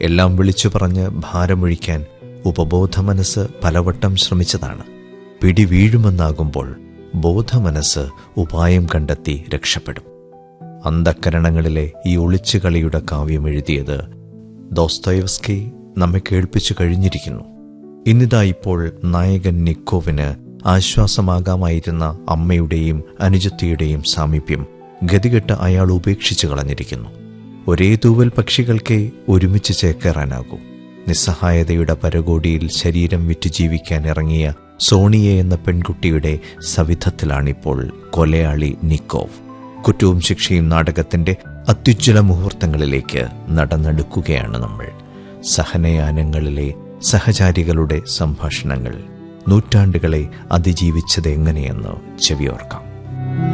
എല്ലാം വിളിച്ചു പറഞ്ഞ് ഭാരമൊഴിക്കാൻ ഉപബോധ മനസ്സ് പലവട്ടം ശ്രമിച്ചതാണ് പിടി വീഴുമെന്നാകുമ്പോൾ ബോധമനസ്സ് ഉപായം കണ്ടെത്തി രക്ഷപ്പെടും അന്ധക്കരണങ്ങളിലെ ഈ ഒളിച്ചുകളിയുടെ കാവ്യം എഴുതിയത് ദോസ്തോയവസ്കി നമ്മെ കേൾപ്പിച്ചു കഴിഞ്ഞിരിക്കുന്നു ഇന്നിതാ ഇപ്പോൾ നായകൻ നിക്കോവിന് ആശ്വാസമാകാമായിരുന്ന അമ്മയുടെയും അനുജത്തിയുടെയും സാമീപ്യം ഗതികെട്ട് അയാൾ ഉപേക്ഷിച്ചു കളഞ്ഞിരിക്കുന്നു ഒരേ തൂവൽ പക്ഷികൾക്കേ ഒരുമിച്ച് ചേക്കേറാനാകൂ നിസ്സഹായതയുടെ പരകോടിയിൽ ശരീരം വിറ്റ് ജീവിക്കാൻ ഇറങ്ങിയ സോണിയെ എന്ന പെൺകുട്ടിയുടെ സവിധത്തിലാണിപ്പോൾ കൊലയാളി നിക്കോവ് കുറ്റവും ശിക്ഷയും നാടകത്തിന്റെ അത്യുജ്വല മുഹൂർത്തങ്ങളിലേക്ക് നടന്നെടുക്കുകയാണ് നമ്മൾ സഹനയാനങ്ങളിലെ സഹചാരികളുടെ സംഭാഷണങ്ങൾ നൂറ്റാണ്ടുകളെ അതിജീവിച്ചത് എങ്ങനെയെന്ന് ചെവിയോർക്കാം